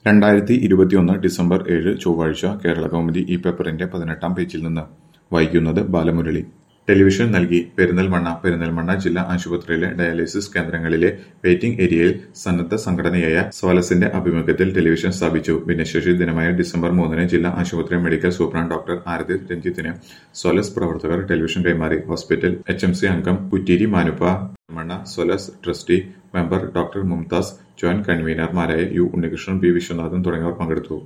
രണ്ടായിരത്തി ഇരുപത്തിയൊന്ന് ഡിസംബർ ഏഴ് ചൊവ്വാഴ്ച കേരള കൗമുദി ഈ പേപ്പറിന്റെ പതിനെട്ടാം പേജിൽ നിന്ന് വായിക്കുന്നത് ബാലമുരളി ടെലിവിഷൻ നൽകി പെരിന്തൽമണ്ണ പെരിന്തൽമണ്ണ ജില്ലാ ആശുപത്രിയിലെ ഡയാലിസിസ് കേന്ദ്രങ്ങളിലെ വെയിറ്റിംഗ് ഏരിയയിൽ സന്നദ്ധ സംഘടനയായ സോലസിന്റെ ആഭിമുഖ്യത്തിൽ ടെലിവിഷൻ സ്ഥാപിച്ചു ഭിന്നശേഷി ദിനമായ ഡിസംബർ മൂന്നിന് ജില്ലാ ആശുപത്രി മെഡിക്കൽ സൂപ്രണ്ട് ഡോക്ടർ ആരതി രഞ്ജിത്തിന് സോലസ് പ്രവർത്തകർ ടെലിവിഷൻ കൈമാറി ഹോസ്പിറ്റൽ എച്ച് എം സി അംഗം കുറ്റീരി മാനുപ്പ മണ്ണ Solace trustee member doctor Mumtaz joint കൺവീനർമാരായ യു ഉണ്ണികൃഷ്ണൻ ബി വിശ്വനാഥൻ തുടങ്ങിയവർ പങ്കെടുത്തു